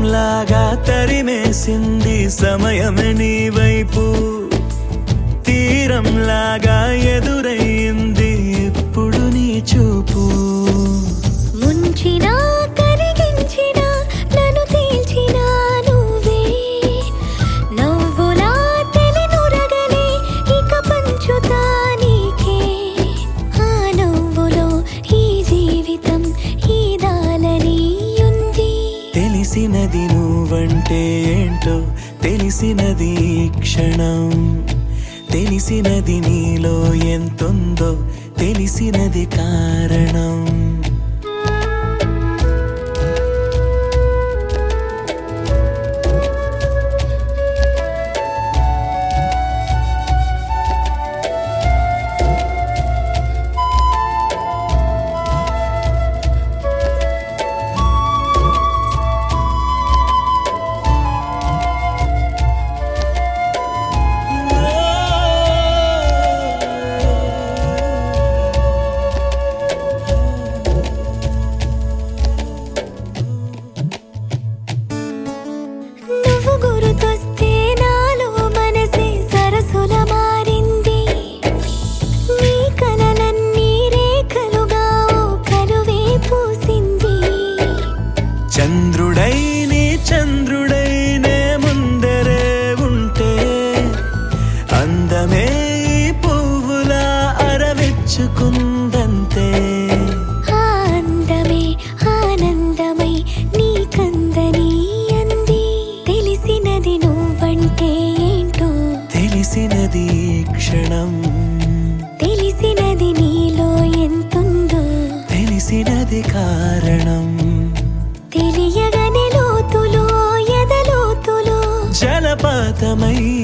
లాగా తరిమేసింది సమయమే నీ వైపు తీరం లాగా ఎదురయ్యింది ఇప్పుడు నీ చూపు ముంచినా కరిగించినా నన్ను తేల్చినా నువ్వే నవ్వులా తెలినురగలే ఇక పంచుతా నీకే ఆ నవ్వులో ఈ జీవితం ఈ దాలని ఉంది తెలిసినది నువ్వంటే ఏంటో తెలిసినది ఈ క్షణం తెలిసినది నీలో ఎంతుందో తెలిసినది కారణం నువ్వు గుర్తొస్తే నాలో మనసే సరసుల మారింది నీ కలలన్నీ రేఖలుగా ఓ కలువే పూసింది చంద్రుడై నీ చంద్రుడైనే ముందరే ఉంటే అందమే ఈ పువ్వులా అరవిచ్చుకుందంతే ఆ అందమే ఆనందమై నీ కందని అంది తెలిసినది నువ్వంటే ఏంటో తెలిసినది ఈ క్షణం తెలిసినది నీలో ఎంతుందో తెలిసినది కారణం తెలియగని లోతులో ఎదలోతులో జలపాతమై